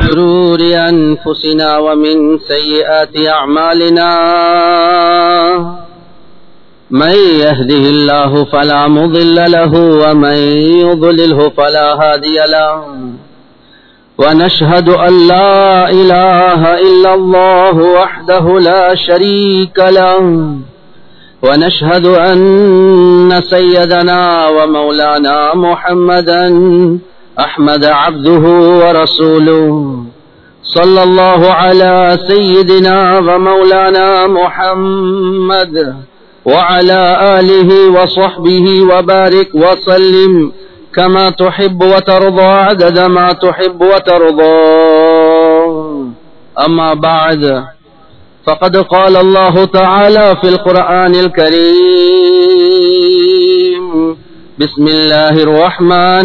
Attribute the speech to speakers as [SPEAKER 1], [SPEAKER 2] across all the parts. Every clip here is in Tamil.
[SPEAKER 1] شرور أنفسنا ومن سيئات أعمالنا من يهده الله فلا مضل له ومن يضلله فلا هادي له ونشهد أن لا إله إلا الله وحده لا شريك له ونشهد أن سيدنا ومولانا محمدا أحمد عبده ورسوله صلى الله على سيدنا ومولانا محمد وعلى آله وصحبه وبارك وسلم كما تحب وترضى عدد ما تحب وترضى أما بعد فقد قال الله تعالى في القرآن الكريم بسم الله الرحمن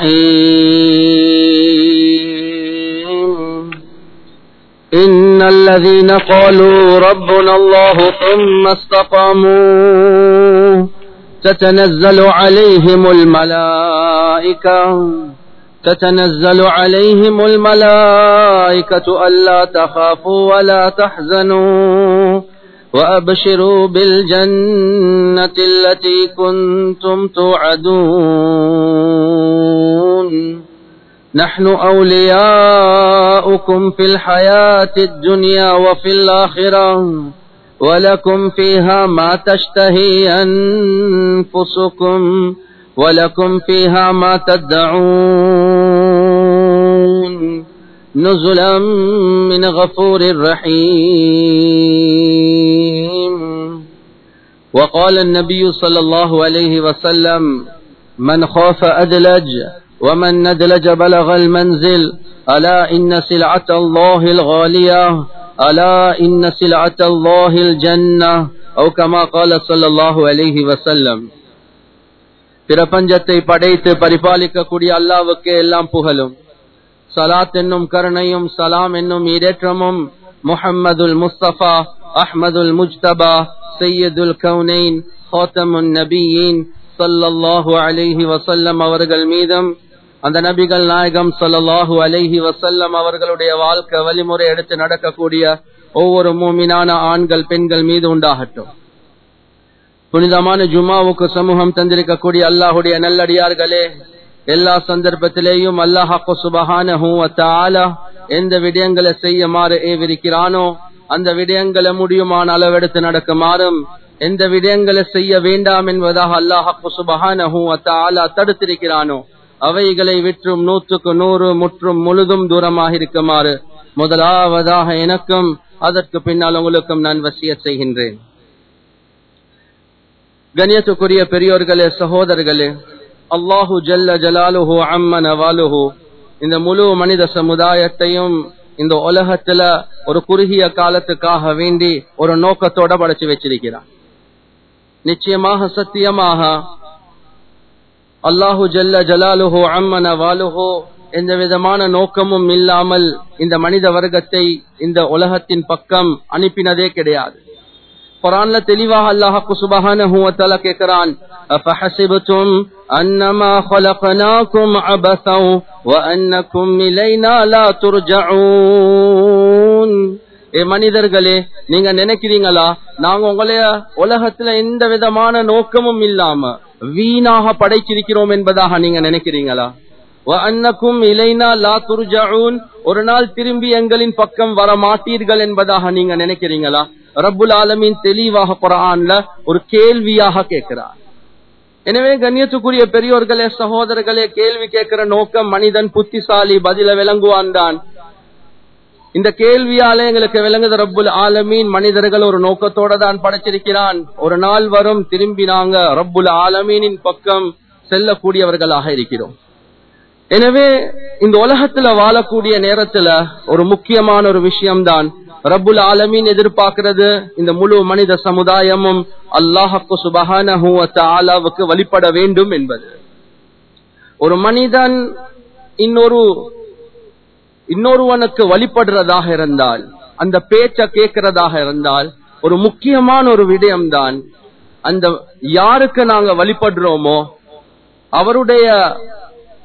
[SPEAKER 1] الرحيم إن الذين قالوا ربنا الله ثم استقاموا تتنزل عليهم الملائكة تتنزل عليهم الملائكة ألا تخافوا ولا تحزنوا وأبشروا بالجنة التي كنتم توعدون نحن أولياؤكم في الحياة الدنيا وفي الآخرة ولكم فيها ما تشتهي أنفسكم ولكم فيها ما تدعون نزلا من غفور رحيم وقال النبي صلى الله عليه وسلم من خاف أدلج ومن ندلج بلغ المنزل ألا إن سلعة الله الغالية ألا إن سلعة الله الجنة أو كما قال صلى الله عليه وسلم பிரபஞ்சத்தை படைத்து பரிபாலிக்கக்கூடிய அல்லாவுக்கு எல்லாம் புகழும் சலாத் என்னும் கருணையும் சலாம் என்னும் ஈடேற்றமும் முஹம்மதுல் முஸ்தபா அஹ்மதுல் முஜ்தபா சையதுல் கவுனைன் ஹோத்தமுன் நபியின் சல்லல்லாஹு அலைஹி வசல்லம் அவர்கள் மீதும் அந்த நபிகள் நாயகம் சல்லாஹூ அலைஹி வசல்லம் அவர்களுடைய வாழ்க்கை வழிமுறை எடுத்து நடக்கக்கூடிய ஒவ்வொரு மூமினான ஆண்கள் பெண்கள் மீது உண்டாகட்டும் புனிதமான ஜுமாவுக்கு சமூகம் தந்திருக்கக்கூடிய அல்லாஹுடைய நல்லடியார்களே எல்லா சந்தர்ப்பத்திலேயும் அல்லாஹாக்கு சுபகான எந்த விடயங்களை செய்யுமாறு ஏவிருக்கிறானோ அந்த விடயங்களை முடியுமான அளவெடுத்து நடக்குமாறும் எந்த விடயங்களை செய்ய வேண்டாம் என்பதாக அல்லாஹாக்கு சுபகான தடுத்திருக்கிறானோ அவைகளை விற்றும் நூற்றுக்கு நூறு முற்றும் முழுதும் தூரமாக இருக்குமாறு முதலாவதாக எனக்கும் அதற்கு பின்னால் உங்களுக்கும் நான் வசிய செய்கின்றேன் கணியத்துக்குரிய பெரியோர்களே சகோதரர்களே அல்லாஹு ஜல்ல ஜலாலுஹு அம்ம நவாலுஹு இந்த முழு மனித சமுதாயத்தையும் இந்த உலகத்துல ஒரு குறுகிய காலத்துக்காக வேண்டி ஒரு நோக்கத்தோட படைச்சு வச்சிருக்கிறான் நிச்சயமாக சத்தியமாக அல்லாஹு ஜல்ல ஜலாலுஹோ அம்மன வாலுஹோ எந்த விதமான நோக்கமும் இல்லாமல் இந்த மனித வர்க்கத்தை இந்த உலகத்தின் பக்கம் அனுப்பினதே கிடையாது குரான்ல தெளிவாக அல்லாஹு சுபஹானஹு வ தஆலா கேக்குறான் அஃபஹஸிபதும் அன்னமா خلقناكم عبثا وانكم الينا لا ترجعون ஏ மனிதர்களே நீங்க நினைக்கிறீங்களா நாங்க உங்களைய உலகத்துல எந்த விதமான நோக்கமும் இல்லாம வீணாக படைச்சிருக்கிறோம் என்பதாக நீங்க நினைக்கிறீங்களா அன்னக்கும் இலைனா லா துர்ஜூன் ஒரு நாள் திரும்பி எங்களின் பக்கம் வர மாட்டீர்கள் என்பதாக நீங்க நினைக்கிறீங்களா ரப்புல் ஆலமின் தெளிவாக குரான்ல ஒரு கேள்வியாக கேட்கிறார் எனவே கண்ணியத்துக்குரிய பெரியோர்களே சகோதரர்களே கேள்வி கேட்கிற நோக்கம் மனிதன் புத்திசாலி பதில விளங்குவான் தான் இந்த கேள்வியால எங்களுக்கு விளங்குத ரப்புல் ஆலமீன் மனிதர்கள் ஒரு நோக்கத்தோட தான் படைச்சிருக்கிறான் ஒரு நாள் வரும் திரும்பி நாங்க ரப்புல் ஆலமீனின் பக்கம் செல்லக்கூடியவர்களாக இருக்கிறோம் எனவே இந்த உலகத்துல வாழக்கூடிய நேரத்துல ஒரு முக்கியமான ஒரு விஷயம்தான் ரப்புல் ஆலமீன் எதிர்பார்க்கிறது இந்த முழு மனித சமுதாயமும் அல்லாஹக்கு சுபஹானஹுவுக்கு வழிபட வேண்டும் என்பது ஒரு மனிதன் இன்னொரு இன்னொருவனுக்கு வழிபடுறதாக இருந்தால் அந்த பேச்ச கேட்கிறதாக இருந்தால் ஒரு முக்கியமான ஒரு விடயம்தான் அந்த யாருக்கு நாங்க வழிபடுறோமோ அவருடைய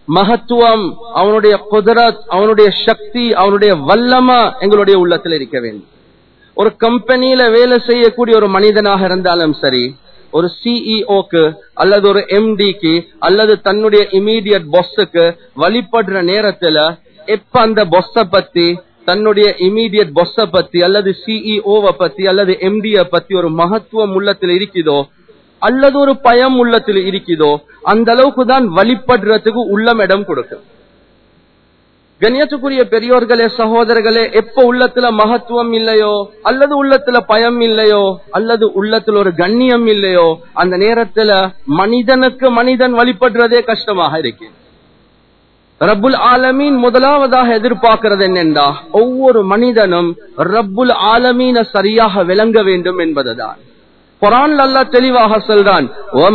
[SPEAKER 1] மகத்துவம் அவனுடைய குதிரத் அவனுடைய சக்தி அவனுடைய வல்லம எங்களுடைய உள்ளத்தில் இருக்க வேண்டும் ஒரு கம்பெனியில வேலை செய்யக்கூடிய ஒரு மனிதனாக இருந்தாலும் சரி ஒரு சிஇஓக்கு அல்லது ஒரு எம்டிக்கு அல்லது தன்னுடைய இமீடியட் பொஸ்ஸுக்கு வழிபடுற நேரத்துல எப்ப அந்த பொஸ்ஸ பத்தி தன்னுடைய இமீடியட் பொஸ்ஸ பத்தி அல்லது சிஇஓவை பத்தி அல்லது எம்டிய பத்தி ஒரு மகத்துவம் உள்ளத்தில் இருக்குதோ அல்லது ஒரு பயம் உள்ளத்தில் இருக்குதோ அந்த அளவுக்கு தான் வழிபடுறதுக்கு உள்ளம் இடம் கொடுக்கும் கண்ணியத்துக்குரிய பெரியோர்களே சகோதரர்களே எப்ப உள்ளத்துல மகத்துவம் இல்லையோ அல்லது உள்ளத்துல பயம் இல்லையோ அல்லது உள்ளத்துல ஒரு கண்ணியம் இல்லையோ அந்த நேரத்துல மனிதனுக்கு மனிதன் வழிபடுறதே கஷ்டமாக இருக்கு ரப்புல் ஆலமீன் முதலாவதாக எதிர்பார்க்கிறது என்னென்றா ஒவ்வொரு மனிதனும் ரப்புல் ஆலமீன சரியாக விளங்க வேண்டும் என்பதுதான் குரான் அல்லா தெளிவாக சொல்றான்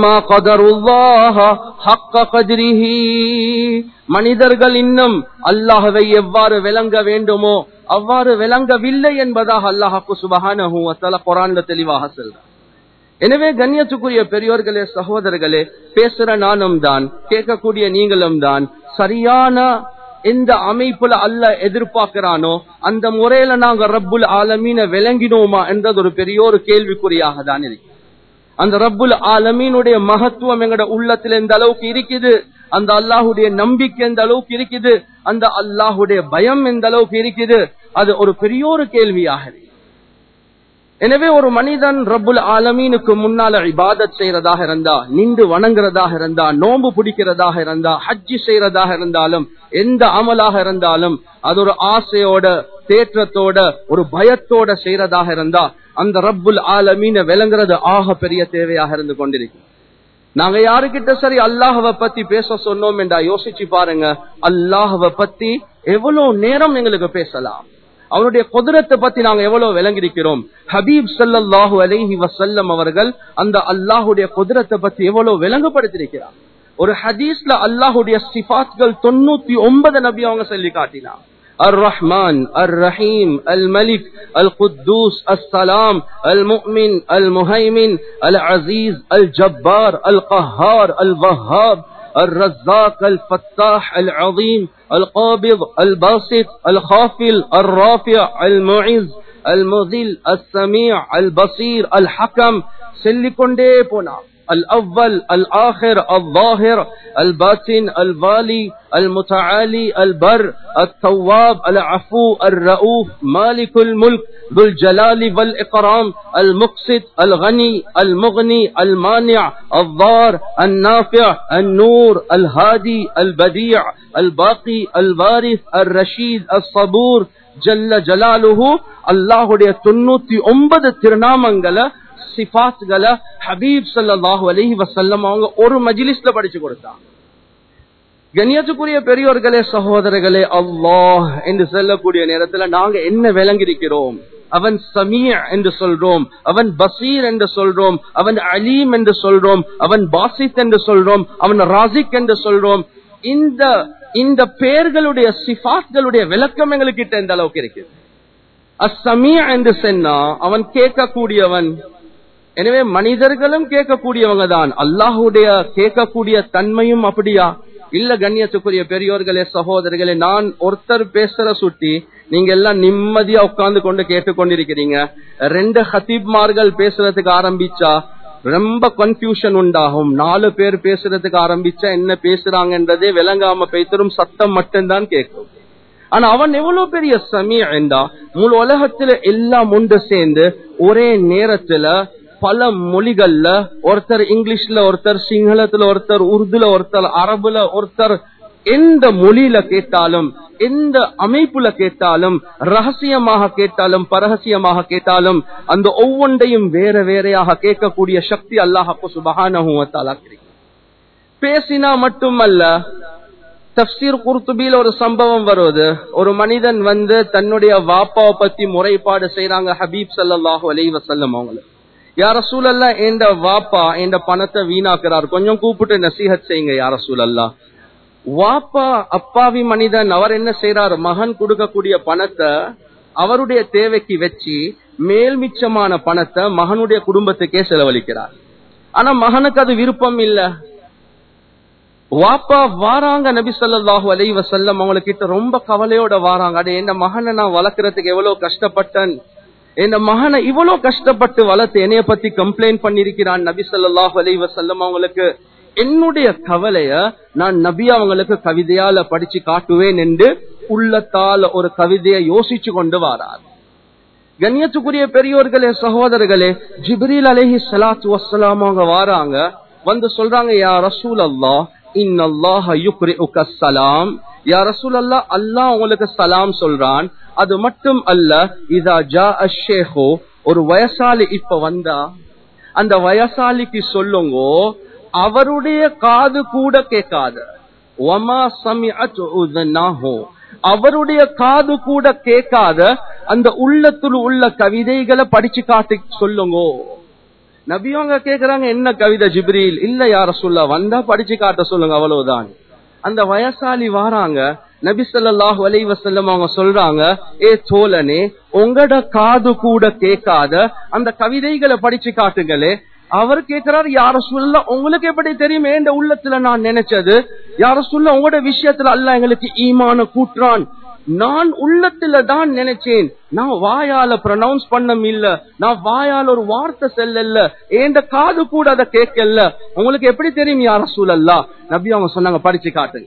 [SPEAKER 1] மனிதர்கள் இன்னும் அல்லாஹவை எவ்வாறு விளங்க வேண்டுமோ அவ்வாறு விளங்கவில்லை என்பதாக அல்லாஹாக்கு சுபகான குரான்ல தெளிவாக சொல்றான் எனவே கண்ணியத்துக்குரிய பெரியோர்களே சகோதரர்களே பேசுற நானும் தான் கேட்கக்கூடிய நீங்களும் தான் சரியான எந்த அமைப்புல அல்ல எதிர்பார்க்கிறானோ அந்த முறையில நாங்க ரப்புல் ஆலமீன விளங்கினோமா என்றது ஒரு பெரிய ஒரு கேள்விக்குறியாக தான் இருக்கு அந்த ரப்புல் ஆலமீனுடைய மகத்துவம் எங்கட உள்ளத்துல எந்த அளவுக்கு இருக்குது அந்த அல்லாஹுடைய நம்பிக்கை எந்த அளவுக்கு இருக்குது அந்த அல்லாஹுடைய பயம் எந்த அளவுக்கு இருக்குது அது ஒரு பெரிய ஒரு கேள்வியாக இருக்கு எனவே ஒரு மனிதன் ரப்புல் ஆலமீனுக்கு முன்னால இபாதத் செய்யறதாக இருந்தா நின்று வணங்குறதாக இருந்தா நோம்பு பிடிக்கிறதாக இருந்தா ஹஜ்ஜி செய்யறதாக இருந்தாலும் எந்த அமலாக இருந்தாலும் அது ஒரு ஆசையோட தேற்றத்தோட ஒரு பயத்தோட செய்யறதாக இருந்தா அந்த ரப்புல் ஆலமீன விளங்குறது ஆக பெரிய தேவையாக இருந்து கொண்டிருக்கு நாங்க யாருக்கிட்ட சரி அல்லாஹவை பத்தி பேச சொன்னோம் என்றா யோசிச்சு பாருங்க அல்லாஹவை பத்தி எவ்வளவு நேரம் எங்களுக்கு பேசலாம் அவனுடைய குதிரத்தை பத்தி நாங்க எவ்வளவு விளங்கிருக்கிறோம் ஹபீப் சல்லாஹூ அலைஹி வசல்லம் அவர்கள் அந்த அல்லாஹுடைய குதிரத்தை பத்தி எவ்வளவு விளங்கப்படுத்திருக்கிறார் ஒரு ஹதீஸ்ல அல்லாஹுடைய சிபாத்கள் தொண்ணூத்தி ஒன்பது நபி அவங்க சொல்லி காட்டினார் الرحمن الرحيم الملك القدوس السلام المؤمن المهيمن العزيز الجبار القهار الوهاب الرزاق الفتاح العظيم القابض الباسط الخافل الرافع المعز المذل السميع البصير الحكم سلكندي بنا الأول الآخر الظاهر الباطن الوالي المتعالي البر التواب العفو الرؤوف مالك الملك ذو الجلال والإكرام المقسط الغني المغني المانع الضار النافع النور الهادي البديع الباقي الوارث الرشيد الصبور ஜல்ல ஜலாலுஹு அல்லாஹுடைய தொண்ணூத்தி ஒன்பது திருநாமங்களை சிபாத்களை ஹபீப் சல்லாஹூ அலஹி வசல்லம் அவங்க ஒரு மஜிலிஸ்ல படிச்சு கொடுத்தாங்க கண்ணியத்துக்குரிய பெரியோர்களே சகோதரர்களே அல்லாஹ் என்று சொல்லக்கூடிய நேரத்துல நாங்க என்ன விளங்கிருக்கிறோம் அவன் சமீ என்று சொல்றோம் அவன் பசீர் என்று சொல்றோம் அவன் அலீம் என்று சொல்றோம் அவன் பாசித் என்று சொல்றோம் அவன் ராசிக் என்று சொல்றோம் இந்த இந்த பெயர்களுடைய சிபாத்களுடைய விளக்கம் எங்களுக்கு எந்த அளவுக்கு இருக்கு அசமீ என்று சொன்னா அவன் கேட்கக்கூடியவன் எனவே மனிதர்களும் கேட்கக்கூடியவங்க தான் அல்லாஹுடைய கேட்கக்கூடிய தன்மையும் அப்படியா இல்ல கண்ணியத்துக்குரிய பெரியோர்களே சகோதரர்களே நான் ஒருத்தர் பேசுற சுட்டி நீங்க எல்லாம் நிம்மதியா உட்கார்ந்து கொண்டு கேட்டுக்கொண்டிருக்கிறீங்க ரெண்டு ஹத்தீப்மார்கள் பேசுறதுக்கு ஆரம்பிச்சா ரொம்ப கன்ஃபியூஷன் உண்டாகும் நாலு பேர் பேசுறதுக்கு ஆரம்பிச்சா என்ன பேசுறாங்கன்றதே விளங்காம பேத்தரும் சத்தம் மட்டும்தான் கேட்கும் ஆனா அவன் எவ்வளவு பெரிய சமீ என்றா முழு உலகத்துல எல்லாம் ஒன்று சேர்ந்து ஒரே நேரத்துல பல மொழிகள்ல ஒருத்தர் இங்கிலீஷ்ல ஒருத்தர் சிங்களத்துல ஒருத்தர் உருதுல ஒருத்தர் அரபுல ஒருத்தர் எந்த மொழியில கேட்டாலும் எந்த அமைப்புல கேட்டாலும் ரகசியமாக கேட்டாலும் பரகசியமாக கேட்டாலும் அந்த ஒவ்வொன்றையும் வேற வேறையாக கேட்கக்கூடிய சக்தி அல்லாஹப்பு சுபகான பேசினா மட்டுமல்ல தப்சீர் குர்துபியில் ஒரு சம்பவம் வருவது ஒரு மனிதன் வந்து தன்னுடைய வாப்பாவை பத்தி முறைப்பாடு செய்யறாங்க ஹபீப் சல்லாஹூ அலி வசல்லம் அவங்களுக்கு யார சூழல்ல எந்த வாப்பா எந்த பணத்தை வீணாக்குறார் கொஞ்சம் கூப்பிட்டு நசீகத் செய்யுங்க யார சூழல்லா வாப்பா அப்பாவி மனிதன் அவர் என்ன செய்யறார் மகன் கொடுக்கக்கூடிய பணத்தை அவருடைய தேவைக்கு வச்சு மேல் மிச்சமான பணத்தை மகனுடைய குடும்பத்துக்கே செலவழிக்கிறார் ஆனா மகனுக்கு அது விருப்பம் இல்ல வாப்பா வாராங்க நபி ஸல்லல்லாஹு அலைஹி வஸல்லம் அவங்க கிட்ட ரொம்ப கவலையோட வாராங்க அடே என் மகனை நான் வளர்க்கறதுக்கு எவ்வளவு கஷ்டப்பட்டேன் என் மகனை இவ்வளவு கஷ்டப்பட்டு வளர்த்து என்னைய பத்தி கம்ப்ளைண்ட் பண்ணிருக்கிறான் நபி ஸல்லல்லாஹு அலைஹி வஸல்லம் அவங்களுக்கு என்னுடைய கவலைய நான் நபி அவங்களுக்கு கவிதையால படிச்சு காட்டுவேன் என்று உள்ளத்தால ஒரு கவிதையை யோசிச்சு கொண்டு வாரார் கண்ணியத்துக்குரிய பெரியோர்களே சகோதரர்களே ஜிப்ரீல் அலைஹி ஸலாத்து வஸ்ஸலாம் அவங்க வாராங்க வந்து சொல்றாங்க யா ரசூல் அல்லாஹ் இன்னல்லாஹ யுக்ரிஉக ஸலாம் யா ரசூல் அல்லாஹ் அல்லாஹ் உங்களுக்கு சலாம் சொல்றான் அது மட்டும் அல்ல இதா ஜா அஷேஹோ ஒரு வயசாலி இப்ப வந்தா அந்த வயசாலிக்கு சொல்லுங்க அவருடைய காது கூட கேட்காத ஒமா சமிஅத் உதனாஹோ அவருடைய காது கூட கேட்காத அந்த உள்ளத்தில் உள்ள கவிதைகளை படிச்சு காட்டி சொல்லுங்க நபியவங்க கேக்குறாங்க என்ன கவிதை ஜிப்ரீல் இல்ல யார சொல்ல வந்தா படிச்சு காட்ட சொல்லுங்க அவ்வளவுதான் அந்த வயசாலி வாராங்க நபி ஸல்லல்லாஹு அலைஹி வஸல்லம் அவங்க சொல்றாங்க ஏ தோழனே உங்களோட காது கூட கேட்காத அந்த கவிதைகளை படிச்சு காட்டுங்களே அவர் கேட்கிறார் யார சொல்ல உங்களுக்கு எப்படி தெரியுமே இந்த உள்ளத்துல நான் நினைச்சது யார சொல்ல உங்களோட விஷயத்துல அல்ல எங்களுக்கு ஈமான கூட்டுறான் நான் உள்ளத்துல தான் நினைச்சேன் நான் வாயால ப்ரொனவுன்ஸ் பண்ண இல்ல நான் வாயால ஒரு வார்த்தை செல்லல ஏண்ட காது கூட அதை கேட்கல உங்களுக்கு எப்படி தெரியும் யார சூழல்லா நபி அவங்க சொன்னாங்க படிச்சு காட்டுங்க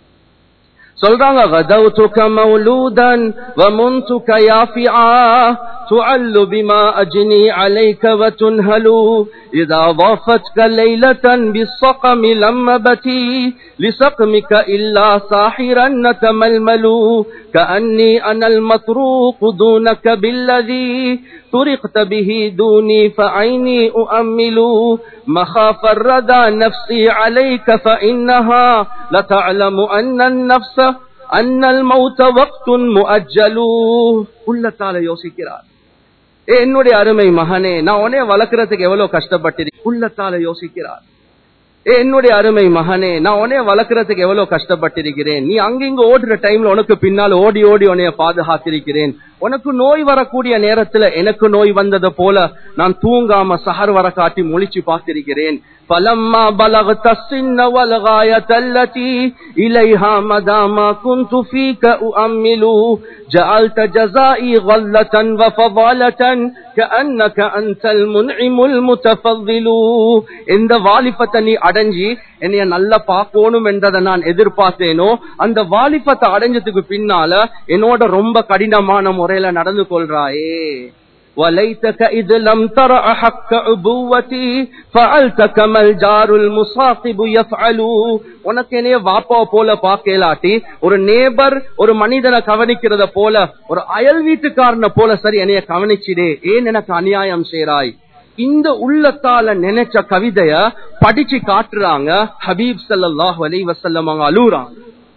[SPEAKER 1] சொல்றாங்க غدوتك مولودا ومنتك يافعا تعل بما أجني عليك وتنهل إذا ضافتك ليلة بالصقم لم بتي لسقمك إلا ساحرا نتململ كأني أنا المطروق دونك بالذي طرقت به دوني فعيني أؤمل مخاف الردى نفسي عليك فإنها لتعلم أن النفس أن الموت وقت مؤجل உள்ளத்தால யோசிக்கிறார் ஏ என்னுடைய அருமை மகனே நான் உன்னைய வளர்க்கறதுக்கு எவ்வளவு கஷ்டப்பட்டிருக்கேன் உள்ளத்தால யோசிக்கிறார் ஏ என்னுடைய அருமை மகனே நான் உன்னைய வளர்க்கறதுக்கு எவ்வளவு கஷ்டப்பட்டிருக்கிறேன் நீ அங்கிங்க ஓடுற டைம்ல உனக்கு பின்னால் ஓடி ஓடி உன்னைய பாதுகாத்திருக்கிறேன் உனக்கு நோய் வரக்கூடிய நேரத்துல எனக்கு நோய் வந்தது போல நான் தூங்காம சஹர் வர காட்டி முழிச்சு பார்த்திருக்கிறேன் فلما بلغت السن والغاية التي إليها مدى ما كنت فيك أؤمل جعلت جزائي غلة وفضالة كأنك أنت المنعم المتفضل இந்த வாலிபத்தை நீ அடைஞ்சி என்னைய நல்லா பார்க்கணும் என்றதை நான் எதிர்பார்த்தேனோ அந்த வாலிபத்தை அடைஞ்சதுக்கு பின்னால என்னோட ரொம்ப கடினமான முறையில நடந்து கொள்றாயே وليتك إذ لم تر حق عبوتي فعلت كما الجار المصاقب يفعل உனக்கு என்னைய வாப்பா போல பாக்கலாட்டி ஒரு நேபர் ஒரு மனிதனை கவனிக்கிறத போல ஒரு அயல் வீட்டுக்காரனை போல சரி என்னைய கவனிச்சிடே ஏன் எனக்கு அநியாயம் செய்றாய் இந்த உள்ளத்தால நினைச்ச கவிதைய படிச்சு காட்டுறாங்க ஹபீப் ஸல்லல்லாஹு அலைஹி வஸல்லம் அவங்க அழுறாங்க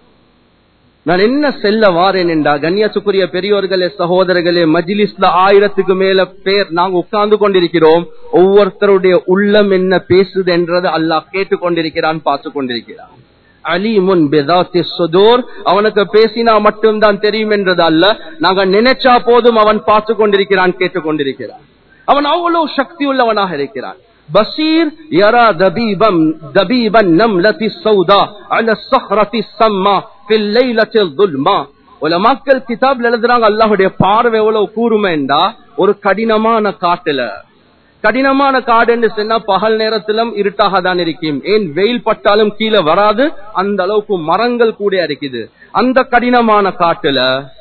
[SPEAKER 1] நான் என்ன செல்ல வாரேன் என்றா கண்ணியத்துக்குரிய பெரியோர்களே சகோதரர்களே மஜிலிஸ்ல ஆயிரத்துக்கு மேல பேர் நாங்க உட்கார்ந்து கொண்டிருக்கிறோம் ஒவ்வொருத்தருடைய உள்ளம் என்ன பேசுது என்றது அல்லாஹ் கேட்டுக்கொண்டிருக்கிறான் பார்த்து கொண்டிருக்கிறான் அலிமுன் பெதாத்தி சுதூர் அவனுக்கு பேசினா மட்டும்தான் தெரியும் என்றது அல்ல நாங்க நினைச்சா போதும் அவன் பார்த்து கொண்டிருக்கிறான் கேட்டுக்கொண்டிருக்கிறான் அவன் அவ்வளவு சக்தி உள்ளவனாக இருக்கிறான் பசீர் யரா தபீபம் தபீபன் நம்லதி சௌதா அல சஹ்ரதி சம்மா ஃபில் லைலத்தில் துல்மா உலமாக்கள் கிதாப்ல எழுதுறாங்க அல்லாஹ்வுடைய பார்வை எவ்வளவு கூர்மைண்டா ஒரு கடினமான காட்டுல கடினமான காடு என்று சொன்னா பகல் நேரத்திலும் இருட்டாக தான் இருக்கும் ஏன் வெயில் பட்டாலும் கீழே வராது அந்த அளவுக்கு மரங்கள் கூட இருக்குது அந்த கடினமான காட்டுல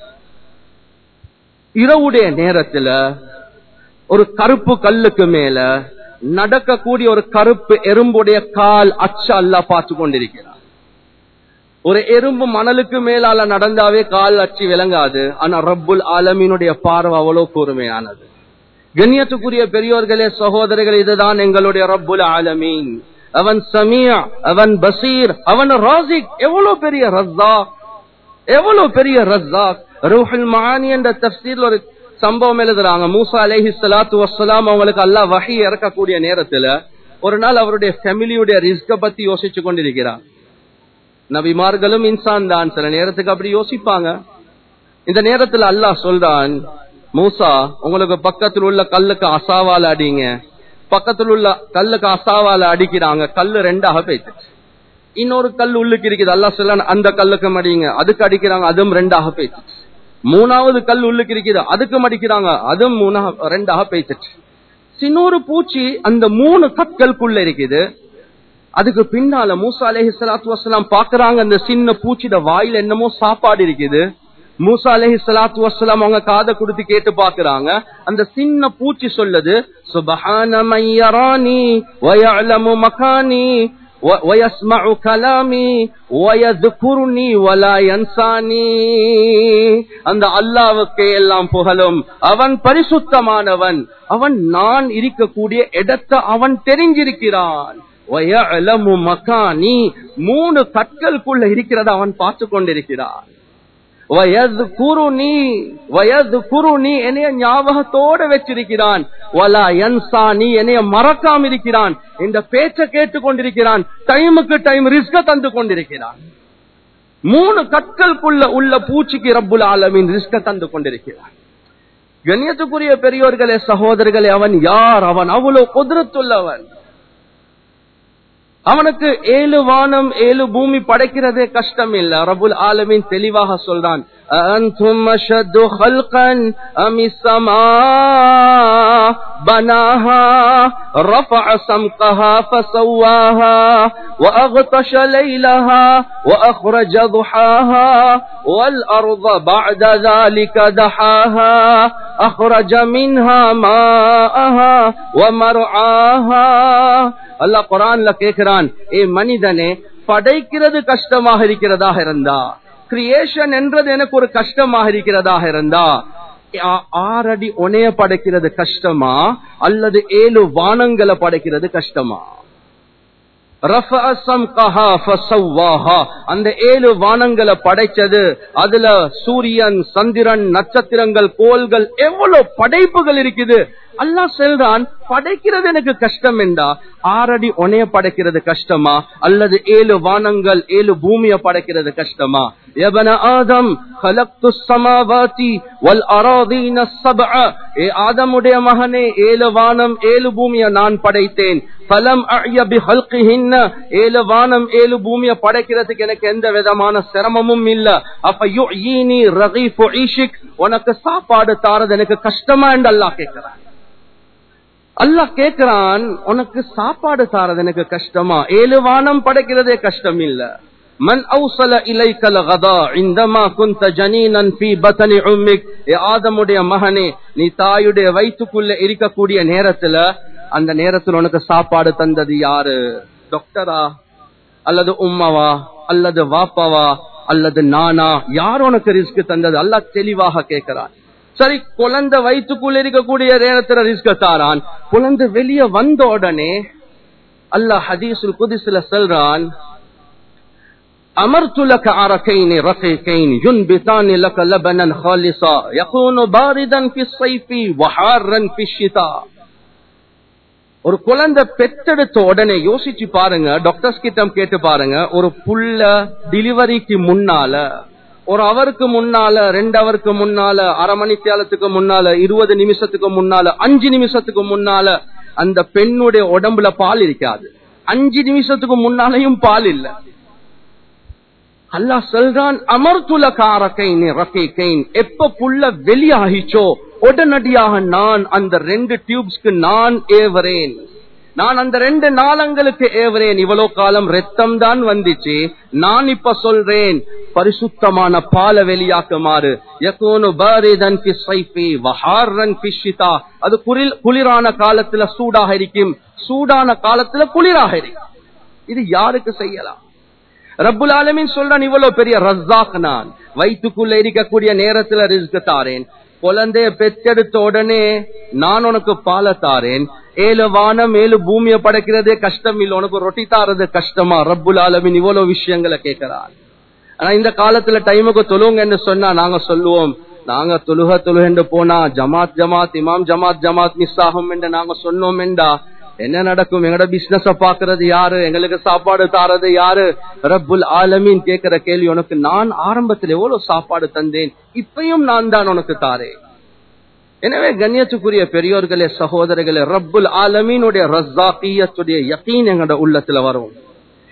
[SPEAKER 1] இரவுடைய நேரத்துல ஒரு கருப்பு கல்லுக்கு மேல நடக்கக்கூடிய ஒரு கருப்பு எறும்புடைய கால் அச்ச அல்லா பார்த்து கொண்டிருக்கிறார் ஒரு எறும்பு மணலுக்கு மேலால நடந்தாவே கால் அச்சு விளங்காது ஆனா ரப்புல் ஆலமீனுடைய பார்வை அவ்வளவு கூர்மையானது கண்ணியத்துக்குரிய பெரியோர்களே சகோதரர்கள் இதுதான் எங்களுடைய ரப்புல் ஆலமீன் அவன் சமியா அவன் பசீர் அவன் ராசிக் எவ்வளவு பெரிய ரஸ்ஸாக் எவ்வளவு பெரிய ரஸ்ஸாக் ரூஹுல் மஆனி என்ற தஃப்சீர்ல ஒரு சம்பவம் எழுதுறாங்க மூசா அலைஹி ஸலாத்து வஸ்ஸலாம் அவங்களுக்கு அல்லாஹ் வஹி இறக்கக்கூடிய நேரத்துல ஒரு நாள் அவருடைய ஃபேமிலியுடைய ரிஸ்க பத்தி யோசிச்சு கொண்டிருக்கிறார் நபிமார்களும் இன்சான் தான் சில நேரத்துக்கு அப்படி யோசிப்பாங்க இந்த நேரத்துல அல்லாஹ் சொல்றான் மூசா உங்களுக்கு பக்கத்தில் உள்ள கல்லுக்கு அசாவால அடிங்க பக்கத்தில் உள்ள கல்லுக்கு அசாவால அடிக்கிறாங்க கல்லு ரெண்டாக போயிட்டு இன்னொரு கல் உள்ளுக்கு இருக்குது அல்லா சொல்ல அந்த கல்லுக்கு மடிங்க அதுக்கு அடிக்கிறாங்க அதுவும் ரெண்டாக போயிடுச்சு மூணாவது கல் உள்ளுக்கு இருக்குது அதுக்கு மடிக்கிறாங்க அதுவும் மூணாக ரெண்டாக போயிடுச்சு இன்னொரு பூச்சி அந்த மூணு கற்களுக்குள்ள இருக்குது அதுக்கு பின்னால மூசா அலேஹி சலாத்து வசலாம் பாக்குறாங்க அந்த சின்ன பூச்சிட வாயில என்னமோ சாப்பாடு இருக்குது மூசா அலேஹி சலாத்து வசலாம் அவங்க காதை கொடுத்து கேட்டு பாக்குறாங்க அந்த சின்ன பூச்சி சொல்லுது சுபஹான மையரானி வயலமு மகானி ويسمع كلامي ويذكرني ولا ينساني அந்த அல்லாவுக்கு எல்லாம் புகழும் அவன் பரிசுத்தமானவன் அவன் நான் இருக்கக்கூடிய இடத்தை அவன் தெரிஞ்சிருக்கிறான் மக்கானி மூணு கற்களுக்குள்ள இருக்கிறத அவன் பார்த்து கொண்டிருக்கிறான் வயது குருணி வயது குருணி என்னைய ஞாபகத்தோட வச்சிருக்கிறான் வலா என்சா நீ என்னைய மறக்காம இருக்கிறான் இந்த பேச்ச கேட்டு கொண்டிருக்கிறான் டைமுக்கு டைம் ரிஸ்க தந்து கொண்டிருக்கிறான் மூணு கற்களுக்குள்ள உள்ள பூச்சிக்கு ரப்புல் ஆலமின் ரிஸ்க தந்து கொண்டிருக்கிறான் கண்ணியத்துக்குரிய பெரியோர்களே சகோதரர்களே அவன் யார் அவன் அவ்வளவு குதிரத்துள்ளவன் அவனுக்கு ஏழு வானம் ஏழு பூமி படைக்கிறதே கஷ்டம் இல்ல ரபுல் ஆலமின் தெளிவாக சொல்றான் أأنتم أشد خلقا أم السماء بناها رفع سمقها فسواها وأغطش ليلها وأخرج ضحاها والأرض بعد ذلك دحاها أخرج منها ماءها ومرعاها அல்லாஹ் குரான்ல கேட்கிறான் ஏ மனிதனே படைக்கிறது கஷ்டமாக இருக்கிறதாக இருந்தா கிரியேஷன் என்றது எனக்கு ஒரு கஷ்டமாக இருக்கிறதாக இருந்தா ஆறடி ஒனைய படைக்கிறது கஷ்டமா அல்லது ஏழு வானங்களை படைக்கிறது கஷ்டமா அந்த ஏழு வானங்களை படைச்சது அதுல சூரியன் சந்திரன் நட்சத்திரங்கள் கோள்கள் எவ்வளவு படைப்புகள் இருக்குது அல்லா செல்றான் படைக்கிறது எனக்கு கஷ்டம் என்றா ஆறடி ஒனைய படைக்கிறது கஷ்டமா அல்லது ஏழு வானங்கள் ஏழு பூமிய படைக்கிறது கஷ்டமா எபன ஆதம் கலக்து சமாவாதி வல் அராதீன சபஅ ஏ ஆதமுடைய மகனே ஏழு வானம் ஏழு பூமிய நான் படைத்தேன் பலம் அழியபி ஹல்கிஹின்ன ஏழு வானம் ஏழு பூமிய படைக்கிறதுக்கு எனக்கு எந்த விதமான சிரமமும் இல்ல அப்ப யுஈனி ரகீஃபு ஈஷிக் உனக்கு சாப்பாடு தாரது எனக்கு கஷ்டமா என்று அல்லாஹ் கேட்கிறான் அல்லாஹ் கேட்கிறான் உனக்கு சாப்பாடு தாரது எனக்கு கஷ்டமா ஏழு வானம் படைக்கிறதே கஷ்டம் இல்ல மன் அவுசல இலைக்கல கதா இந்தமா குந்த ஜனீனன் பி பத்தனி உம்மிக் ஏ ஆதமுடைய மகனே நீ தாயுடைய வயிற்றுக்குள்ள இருக்கக்கூடிய நேரத்துல அந்த நேரத்தில் உனக்கு சாப்பாடு தந்தது யாரு டாக்டரா அல்லது உம்மவா அல்லது வாப்பாவா அல்லது நானா யார் உனக்கு ரிஸ்க் தந்தது அல்லாஹ் தெளிவாக கேட்கிறான் சரி குழந்தை வயிற்றுக்குள்ள இருக்கக்கூடிய நேரத்துல ரிஸ்க தாரான் குழந்தை வெளியே வந்த உடனே அல்லாஹ் ஹதீசுல் குதிசுல சொல்றான் أمرت لك عركين رقيقين ينبتان لك لبنا خالصا يكون باردا في الصيف وحارا في الشتاء ஒரு குழந்தை பெத்தெடுத்த உடனே யோசிச்சு பாருங்க டாக்டர்ஸ் கிட்ட கேட்டு பாருங்க ஒரு புள்ள டெலிவரிக்கு முன்னால ஒரு அவருக்கு முன்னால ரெண்டு அவருக்கு முன்னால அரை மணி தேலத்துக்கு முன்னால இருபது நிமிஷத்துக்கு முன்னால அஞ்சு நிமிஷத்துக்கு முன்னால அந்த பெண்ணுடைய உடம்புல பால் இருக்காது அஞ்சு நிமிஷத்துக்கு முன்னாலையும் பால் இல்ல அல்லாஹ் சொல்றான் அமர்துல காரக்கைன் ரக்கைன் எப்ப புள்ள வெளியாகிச்சோ உடனடியாக நான் அந்த ரெண்டு டியூப்ஸ்க்கு நான் ஏவரேன் நான் அந்த ரெண்டு நாளங்களுக்கு ஏவரேன் இவ்வளவு காலம் ரத்தம் தான் வந்துச்சு நான் இப்ப சொல்றேன் பரிசுத்தமான பால வெளியாக்குமாறு அது குளிரான காலத்துல சூடாக இருக்கும் சூடான காலத்துல குளிராக இருக்கும் இது யாருக்கு செய்யலாம் ரப்புல் ஆலமின் சொல்றான் இவ்வளவு பெரிய ரஸ்ஸாக் நான் வயிற்றுக்குள்ள இருக்கக்கூடிய நேரத்துல ரிஸ்க் தாரேன் குழந்தைய பெத்தெடுத்த உடனே நான் உனக்கு பால தாரேன் ஏழு வானம் ஏழு பூமியை படைக்கிறதே கஷ்டம் இல்ல உனக்கு ரொட்டி தாரது கஷ்டமா ரப்புல் ஆலமின் இவ்வளவு விஷயங்களை கேட்கிறான் ஆனா இந்த காலத்துல டைமுக்கு தொழுங்கன்னு சொன்னா நாங்க சொல்லுவோம் நாங்க தொழுக தொழுகென்று போனா ஜமாத் ஜமாத் இமாம் ஜமாத் ஜமாத் மிஸ் ஆகும் என்று நாங்க சொன்னோம் என்றா என்ன நடக்கும் எங்கட பிசினஸ பாக்குறது யாரு எங்களுக்கு சாப்பாடு தாரது யாரு ரப்புல் ஆலமீன் கேட்கிற கேள்வி உனக்கு நான் ஆரம்பத்தில் எவ்வளவு சாப்பாடு தந்தேன் இப்பயும் நான் தான் உனக்கு தாரேன் எனவே கண்ணியத்துக்குரிய பெரியோர்களே சகோதரர்களே ரப்புல் ஆலமீனுடைய ரஸ்ஸாக்கியத்துடைய யக்கீன் எங்கட உள்ளத்துல வரும்